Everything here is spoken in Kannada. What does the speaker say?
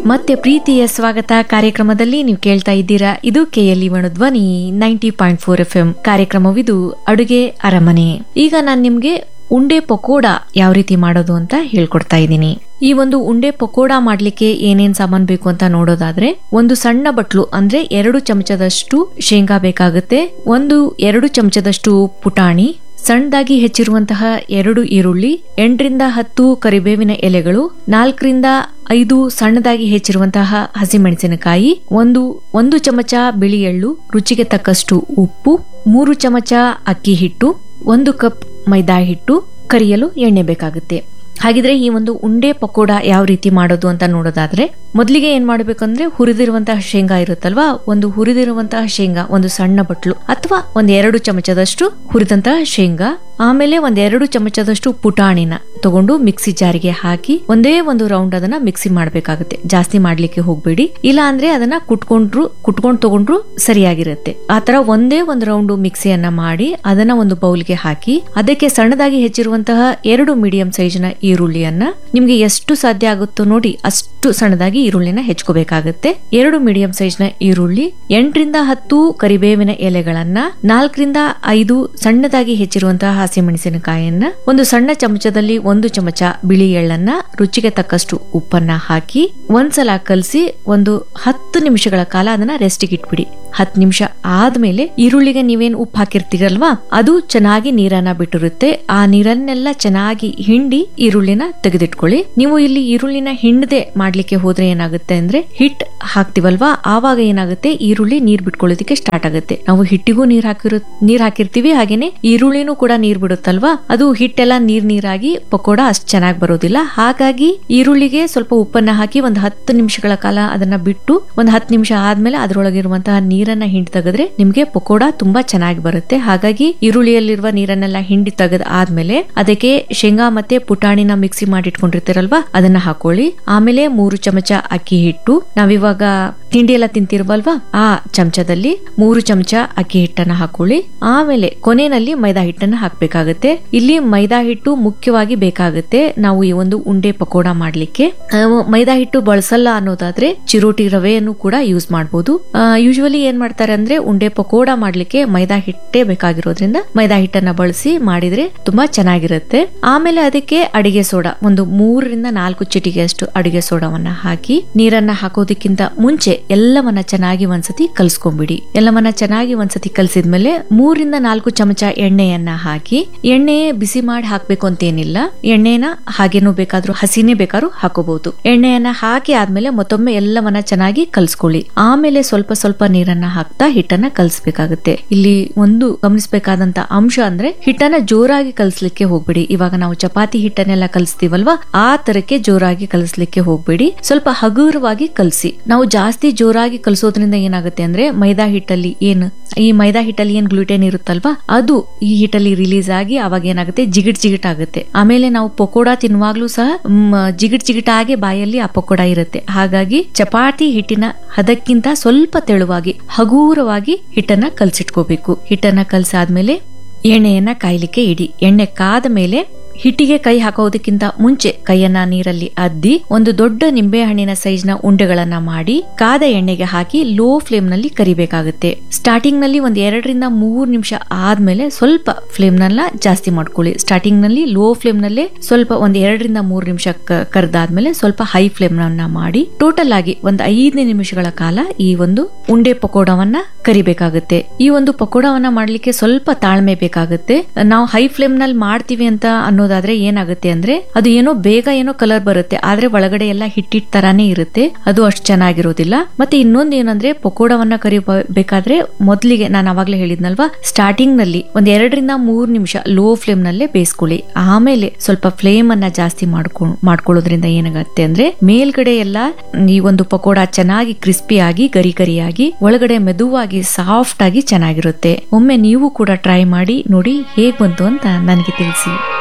ಮತ್ತೆ ಪ್ರೀತಿಯ ಸ್ವಾಗತ ಕಾರ್ಯಕ್ರಮದಲ್ಲಿ ನೀವು ಕೇಳ್ತಾ ಇದ್ದೀರಾ ಇದು KLE Dhwani ninety point four F M ಕಾರ್ಯಕ್ರಮವಿದು ಅಡುಗೆ ಅರಮನೆ ಈಗ ನಾನು ನಿಮ್ಗೆ ಉಂಡೆ ಪಕೋಡ ಯಾವ ರೀತಿ ಮಾಡೋದು ಅಂತ ಹೇಳ್ಕೊಡ್ತಾ ಇದ್ದೀನಿ ಈ ಒಂದು ಉಂಡೆ ಪಕೋಡ ಮಾಡ್ಲಿಕ್ಕೆ ಏನೇನ್ ಸಾಮಾನ್ ಬೇಕು ಅಂತ ನೋಡೋದಾದ್ರೆ ಒಂದು ಸಣ್ಣ ಬಟ್ಲು ಅಂದ್ರೆ ಎರಡು ಚಮಚದಷ್ಟು ಶೇಂಗಾ ಬೇಕಾಗುತ್ತೆ ಒಂದು ಎರಡು ಚಮಚದಷ್ಟು ಪುಟಾಣಿ ಸಣ್ಣದಾಗಿ ಹೆಚ್ಚಿರುವಂತಹ ಎರಡು ಈರುಳ್ಳಿ ಎಂಟರಿಂದ ಹತ್ತು ಕರಿಬೇವಿನ ಎಲೆಗಳು ನಾಲ್ಕರಿಂದ ಐದು ಸಣ್ಣದಾಗಿ ಹೆಚ್ಚಿರುವಂತಹ ಹಸಿಮೆಣಸಿನಕಾಯಿ ಒಂದು ಒಂದು ಚಮಚ ಬಿಳಿ ಎಳ್ಳು ರುಚಿಗೆ ತಕ್ಕಷ್ಟು ಉಪ್ಪು ಮೂರು ಚಮಚ ಅಕ್ಕಿ ಹಿಟ್ಟು ಒಂದು ಕಪ್ ಮೈದಾ ಹಿಟ್ಟು ಕರಿಯಲು ಎಣ್ಣೆ ಬೇಕಾಗುತ್ತೆ ಹಾಗಿದ್ರೆ ಈ ಒಂದು ಉಂಡೆ ಪಕೋಡ ಯಾವ ರೀತಿ ಮಾಡೋದು ಅಂತ ನೋಡೋದಾದ್ರೆ ಮೊದಲಿಗೆ ಏನ್ ಮಾಡ್ಬೇಕಂದ್ರೆ ಹುರಿದಿರುವಂತಹ ಶೇಂಗಾ ಇರುತ್ತಲ್ವಾ ಒಂದು ಹುರಿದಿರುವಂತಹ ಶೇಂಗಾ ಒಂದು ಸಣ್ಣ ಬಟ್ಲು ಅಥವಾ ಒಂದ್ ಎರಡು ಚಮಚದಷ್ಟು ಹುರಿದಂತಹ ಶೇಂಗಾ ಆಮೇಲೆ ಒಂದ್ ಎರಡು ಚಮಚದಷ್ಟು ಪುಟಾಣಿನ ತಗೊಂಡು ಮಿಕ್ಸಿ ಜಾರಿಗೆ ಹಾಕಿ ಒಂದೇ ಒಂದು ರೌಂಡ್ ಅದನ್ನ ಮಿಕ್ಸಿ ಮಾಡ್ಬೇಕಾಗುತ್ತೆ ಜಾಸ್ತಿ ಮಾಡ್ಲಿಕ್ಕೆ ಹೋಗ್ಬೇಡಿ ಇಲ್ಲ ಅಂದ್ರೆ ಅದನ್ನ ಕುಟ್ಕೊಂಡ್ರು ಕುಟ್ಕೊಂಡ್ ತಗೊಂಡ್ರು ಸರಿಯಾಗಿರುತ್ತೆ ಆತರ ಒಂದೇ ಒಂದು ರೌಂಡ್ ಮಿಕ್ಸಿಯನ್ನ ಮಾಡಿ ಅದನ್ನ ಒಂದು ಬೌಲ್ಗೆ ಹಾಕಿ ಅದಕ್ಕೆ ಸಣ್ಣದಾಗಿ ಹೆಚ್ಚಿರುವಂತಹ ಎರಡು ಮೀಡಿಯಂ ಸೈಜ್ನ ಈರುಳ್ಳಿಯನ್ನ ನಿಮ್ಗೆ ಎಷ್ಟು ಸಾಧ್ಯ ಆಗುತ್ತೋ ನೋಡಿ ಅಷ್ಟು ಸಣ್ಣದಾಗಿ ಈರುಳ್ಳಿನ ಹೆಚ್ಕೋಬೇಕಾಗುತ್ತೆ ಎರಡು ಮೀಡಿಯಂ ಸೈಜ್ನ ಈರುಳ್ಳಿ ಎಂಟರಿಂದ ಹತ್ತು ಕರಿಬೇವಿನ ಎಲೆಗಳನ್ನ ನಾಲ್ಕರಿಂದ ಐದು ಸಣ್ಣದಾಗಿ ಹೆಚ್ಚಿರುವಂತಹ ಹಸಿಮೆಣಸಿನಕಾಯಿಯನ್ನ ಒಂದು ಸಣ್ಣ ಚಮಚದಲ್ಲಿ ಒಂದು ಚಮಚ ಬಿಳಿ ಎಳ್ಳನ್ನ ರುಚಿಗೆ ತಕ್ಕಷ್ಟು ಉಪ್ಪನ್ನ ಹಾಕಿ ಒಂದ್ಸಲ ಕಲಸಿ ಒಂದು ಹತ್ತು ನಿಮಿಷಗಳ ಕಾಲ ಅದನ್ನ ರೆಸ್ಟಿಗೆ ಇಟ್ಬಿಡಿ ಹತ್ತು ನಿಮಿಷ ಆದ್ಮೇಲೆ ಈರುಳ್ಳಿಗೆ ನೀವೇನ್ ಉಪ್ಪು ಹಾಕಿರ್ತೀರಲ್ವಾ ಅದು ಚೆನ್ನಾಗಿ ನೀರನ್ನ ಬಿಟ್ಟಿರುತ್ತೆ ಆ ನೀರನ್ನೆಲ್ಲ ಚೆನ್ನಾಗಿ ಹಿಂಡಿ ಈರುಳ್ಳಿನ ತೆಗೆದಿಟ್ಕೊಳ್ಳಿ ನೀವು ಇಲ್ಲಿ ಈರುಳ್ಳಿನ ಹಿಂಡದೆ ಮಾಡ್ಲಿಕ್ಕೆ ಹೋದ್ರೆ ಏನಾಗುತ್ತೆ ಅಂದ್ರೆ ಹಿಟ್ ಹಾಕ್ತಿವಲ್ವಾ ಆವಾಗ ಏನಾಗುತ್ತೆ ಈರುಳ್ಳಿ ನೀರ್ ಬಿಟ್ಕೊಳ್ಳೋದಕ್ಕೆ ಸ್ಟಾರ್ಟ್ ಆಗುತ್ತೆ ನಾವು ಹಿಟ್ಟಿಗೂ ನೀರ್ ಹಾಕಿರೋ ನೀರ್ ಹಾಕಿರ್ತೀವಿ ಹಾಗೇನೆ ಈರುಳ್ಳಿನೂ ಕೂಡ ನೀರ್ ಬಿಡುತ್ತಲ್ವಾ ಅದು ಹಿಟ್ಟೆಲ್ಲ ನೀರ್ ನೀರಾಗಿ ಪಕೋಡ ಅಷ್ಟ್ ಚೆನ್ನಾಗಿ ಬರೋದಿಲ್ಲ ಹಾಗಾಗಿ ಈರುಳ್ಳಿಗೆ ಸ್ವಲ್ಪ ಉಪ್ಪನ್ನ ಹಾಕಿ ಒಂದ್ ಹತ್ತು ನಿಮಿಷಗಳ ಕಾಲ ಅದನ್ನ ಬಿಟ್ಟು ಒಂದ್ ಹತ್ತು ನಿಮಿಷ ಆದ್ಮೇಲೆ ಅದರೊಳಗಿರುವಂತಹ ನೀರನ್ನ ಹಿಂಡಿ ತೆಗೆದ್ರೆ ನಿಮ್ಗೆ ಪಕೋಡ ತುಂಬಾ ಚೆನ್ನಾಗಿ ಬರುತ್ತೆ ಹಾಗಾಗಿ ಈರುಳ್ಳಿಯಲ್ಲಿರುವ ನೀರನ್ನೆಲ್ಲ ಹಿಂಡಿ ತೆಗೆದ ಆದ್ಮೇಲೆ ಅದಕ್ಕೆ ಶೇಂಗಾ ಮತ್ತೆ ಪುಟಾಣಿನ ಮಿಕ್ಸಿ ಮಾಡಿ ಇಟ್ಕೊಂಡಿರ್ತೀರಲ್ವಾ ಅದನ್ನ ಹಾಕೊಳ್ಳಿ ಆಮೇಲೆ ಮೂರು ಚಮಚ ಅಕ್ಕಿ ಹಿಟ್ಟು ನಾವಿವಾಗ ತಿಂಡಿ ಎಲ್ಲ ತಿಂತಿರ್ವಲ್ವಾ ಆ ಚಮಚದಲ್ಲಿ ಮೂರು ಚಮಚ ಅಕ್ಕಿ ಹಿಟ್ಟನ್ನ ಹಾಕೊಳ್ಳಿ ಆಮೇಲೆ ಕೊನೆಯಲ್ಲಿ ಮೈದಾ ಹಿಟ್ಟನ್ನ ಹಾಕ್ಬೇಕಾಗುತ್ತೆ ಇಲ್ಲಿ ಮೈದಾ ಹಿಟ್ಟು ಮುಖ್ಯವಾಗಿ ಬೇಕಾಗುತ್ತೆ ನಾವು ಈ ಒಂದು ಉಂಡೆ ಪಕೋಡ ಮಾಡ್ಲಿಕ್ಕೆ ಆ, ಮೈದಾ ಹಿಟ್ಟು ಬಳಸಲ್ಲ ಅನ್ನೋದಾದ್ರೆ ಚಿರೋಟಿ ರವೆಯನ್ನು ಕೂಡ ಯೂಸ್ ಮಾಡಬಹುದು ಯೂಶುವಲಿ ಏನ್ ಮಾಡ್ತಾರೆ ಅಂದ್ರೆ ಉಂಡೆ ಪಕೋಡ ಮಾಡ್ಲಿಕ್ಕೆ ಮೈದಾ ಹಿಟ್ಟೇ ಬೇಕಾಗಿರೋದ್ರಿಂದ ಮೈದಾ ಹಿಟ್ಟನ್ನ ಬಳಸಿ ಮಾಡಿದ್ರೆ ತುಂಬಾ ಚೆನ್ನಾಗಿರುತ್ತೆ ಆಮೇಲೆ ಅದಕ್ಕೆ ಅಡಿಗೆ ಸೋಡಾ ಒಂದು ಮೂರರಿಂದ ನಾಲ್ಕು ಚಿಟಿಗೆಯಷ್ಟು ಅಡಿಗೆ ಸೋಡಾವನ್ನ ಹಾಕಿ ನೀರನ್ನ ಹಾಕೋದಕ್ಕಿಂತ ಮುಂಚೆ ಎಲ್ಲವನ್ನ ಚೆನ್ನಾಗಿ ಒಂದ್ಸತಿ ಕಲ್ಸ್ಕೊಂಡ್ಬಿಡಿ ಎಲ್ಲವನ್ನ ಚೆನ್ನಾಗಿ ಒಂದ್ಸತಿ ಕಲ್ಸಿದ್ಮೇಲೆ ಮೂರಿಂದ ನಾಲ್ಕು ಚಮಚ ಎಣ್ಣೆಯನ್ನ ಹಾಕಿ ಎಣ್ಣೆ ಬಿಸಿ ಮಾಡಿ ಹಾಕ್ಬೇಕು ಅಂತ ಏನಿಲ್ಲ ಎಣ್ಣೆನ ಹಾಗೇನು ಬೇಕಾದ್ರೂ ಹಸಿನೇ ಬೇಕಾದ್ರೂ ಹಾಕೋಬಹುದು ಎಣ್ಣೆಯನ್ನ ಹಾಕಿ ಆದ್ಮೇಲೆ ಮತ್ತೊಮ್ಮೆ ಎಲ್ಲವನ್ನ ಚೆನ್ನಾಗಿ ಕಲ್ಸ್ಕೊಳ್ಳಿ ಆಮೇಲೆ ಸ್ವಲ್ಪ ಸ್ವಲ್ಪ ನೀರನ್ನ ಹಾಕ್ತಾ ಹಿಟ್ಟನ್ನ ಕಲ್ಸ್ಬೇಕಾಗುತ್ತೆ ಇಲ್ಲಿ ಒಂದು ಗಮನಿಸಬೇಕಾದಂತ ಅಂಶ ಅಂದ್ರೆ ಹಿಟ್ಟನ್ನ ಜೋರಾಗಿ ಕಲ್ಸ್ಲಿಕ್ಕೆ ಹೋಗ್ಬೇಡಿ ಇವಾಗ ನಾವು ಚಪಾತಿ ಹಿಟ್ಟನ್ನೆಲ್ಲ ಕಲಿಸ್ತೀವಲ್ವಾ ಆ ತರಕ್ಕೆ ಜೋರಾಗಿ ಕಲಿಸ್ಲಿಕ್ಕೆ ಹೋಗ್ಬೇಡಿ ಸ್ವಲ್ಪ ಹಗುರವಾಗಿ ಕಲಸಿ ನಾವು ಜಾಸ್ತಿ ಜೋರಾಗಿ ಕಲಸೋದ್ರಿಂದ ಏನಾಗುತ್ತೆ ಅಂದ್ರೆ ಮೈದಾ ಹಿಟ್ಟಲ್ಲಿ ಏನು ಈ ಮೈದಾ ಹಿಟ್ಟಲ್ಲಿ ಏನ್ ಗ್ಲೂಟೆನ್ ಇರುತ್ತಲ್ವಾ ಅದು ಈ ಹಿಟ್ಟಲ್ಲಿ ರಿಲೀಸ್ ಆಗಿ ಅವಾಗ ಏನಾಗುತ್ತೆ ಜಿಗಿಟ್ ಜಿಗಿಟ್ ಆಗುತ್ತೆ ಆಮೇಲೆ ನಾವು ಪಕೋಡ ತಿನ್ನುವಾಗ್ಲೂ ಸಹ ಮ್, ಜಿಗಿಟ್ ಜಿಗಿಟ್ ಆಗಿ ಬಾಯಲ್ಲಿ ಆ ಪಕೋಡ ಇರುತ್ತೆ ಹಾಗಾಗಿ ಚಪಾತಿ ಹಿಟ್ಟಿನ ಹದಕ್ಕಿಂತ ಸ್ವಲ್ಪ ತೆಳುವಾಗಿ ಹಗೂರವಾಗಿ ಹಿಟ್ಟನ್ನ ಕಲ್ಸಿಟ್ಕೋಬೇಕು ಹಿಟ್ಟನ್ನ ಕಲ್ಸಾದ್ಮೇಲೆ ಎಣ್ಣೆಯನ್ನ ಕಾಯ್ಲಿಕ್ಕೆ ಇಡಿ ಎಣ್ಣೆ ಕಾದ ಮೇಲೆ ಹಿಟ್ಟಿಗೆ ಕೈ ಹಾಕೋದಕ್ಕಿಂತ ಮುಂಚೆ ಕೈಯನ್ನ ನೀರಲ್ಲಿ ಅದ್ದಿ ಒಂದು ದೊಡ್ಡ ನಿಂಬೆ ಹಣ್ಣಿನ ಸೈಜ್ ನ ಉಂಡೆಗಳನ್ನ ಮಾಡಿ ಕಾದ ಎಣ್ಣೆಗೆ ಹಾಕಿ ಲೋ ಫ್ಲೇಮ್ ನಲ್ಲಿ ಕರಿಬೇಕಾಗುತ್ತೆ ಸ್ಟಾರ್ಟಿಂಗ್ ನಲ್ಲಿ ಒಂದ್ ಎರಡರಿಂದ ಮೂರ್ ನಿಮಿಷ ಆದ್ಮೇಲೆ ಸ್ವಲ್ಪ ಫ್ಲೇಮ್ ನಲ್ಲ ಜಾಸ್ತಿ ಮಾಡ್ಕೊಳ್ಳಿ ಸ್ಟಾರ್ಟಿಂಗ್ ನಲ್ಲಿ ಲೋ ಫ್ಲೇಮ್ ನಲ್ಲೇ ಸ್ವಲ್ಪ ಒಂದ್ ಎರಡರಿಂದ ಮೂರ್ ನಿಮಿಷ ಕರೆದಾದ್ಮೇಲೆ ಸ್ವಲ್ಪ ಹೈ ಫ್ಲೇಮ್ ನನ್ನ ಮಾಡಿ ಟೋಟಲ್ ಆಗಿ ಒಂದ್ ಐದನೇ ನಿಮಿಷಗಳ ಕಾಲ ಈ ಒಂದು ಉಂಡೆ ಪಕೋಡವನ್ನ ಕರಿಬೇಕಾಗುತ್ತೆ ಈ ಒಂದು ಪಕೋಡವನ್ನ ಮಾಡ್ಲಿಕ್ಕೆ ಸ್ವಲ್ಪ ತಾಳ್ಮೆ ಬೇಕಾಗುತ್ತೆ ನಾವು ಹೈ ಫ್ಲೇಮ್ ನಲ್ಲಿ ಮಾಡ್ತೀವಿ ಅಂತ ಅನ್ನೋದಾದ್ರೆ ಏನಾಗುತ್ತೆ ಅಂದ್ರೆ ಅದು ಏನೋ ಬೇಗ ಏನೋ ಕಲರ್ ಬರುತ್ತೆ ಆದ್ರೆ ಒಳಗಡೆ ಎಲ್ಲ ಹಿಟ್ಟಿಟ್ ತರಾನೇ ಇರುತ್ತೆ ಅದು ಅಷ್ಟು ಚೆನ್ನಾಗಿರೋದಿಲ್ಲ ಮತ್ತೆ ಇನ್ನೊಂದು ಏನಂದ್ರೆ ಪಕೋಡವನ್ನ ಕರಿಬೇಕಾದ್ರೆ ಮೊದಲಿಗೆ ನಾನು ಅವಾಗ್ಲೇ ಹೇಳಿದ್ನಲ್ವಾ ಸ್ಟಾರ್ಟಿಂಗ್ ನಲ್ಲಿ ಒಂದ್ ಎರಡರಿಂದ ಮೂರ್ ನಿಮಿಷ ಲೋ ಫ್ಲೇಮ್ ನಲ್ಲೇ ಬೇಯಿಸ್ಕೊಳ್ಳಿ ಆಮೇಲೆ ಸ್ವಲ್ಪ ಫ್ಲೇಮ್ ಅನ್ನ ಜಾಸ್ತಿ ಮಾಡ್ಕೊಂಡು ಮಾಡ್ಕೊಳ್ಳೋದ್ರಿಂದ ಏನಾಗುತ್ತೆ ಅಂದ್ರೆ ಮೇಲ್ಗಡೆ ಎಲ್ಲ ಈ ಒಂದು ಪಕೋಡ ಚೆನ್ನಾಗಿ ಕ್ರಿಸ್ಪಿ ಆಗಿ ಗರಿ ಗರಿಯಾಗಿ ಒಳಗಡೆ ಮೆದುವಾಗಿ ಸಾಫ್ಟ್ ಆಗಿ ಚೆನ್ನಾಗಿರುತ್ತೆ ಒಮ್ಮೆ ನೀವು ಕೂಡ ಟ್ರೈ ಮಾಡಿ ನೋಡಿ ಹೇಗ್ ಬಂತು ಅಂತ ನನಗೆ ತಿಳಿಸಿ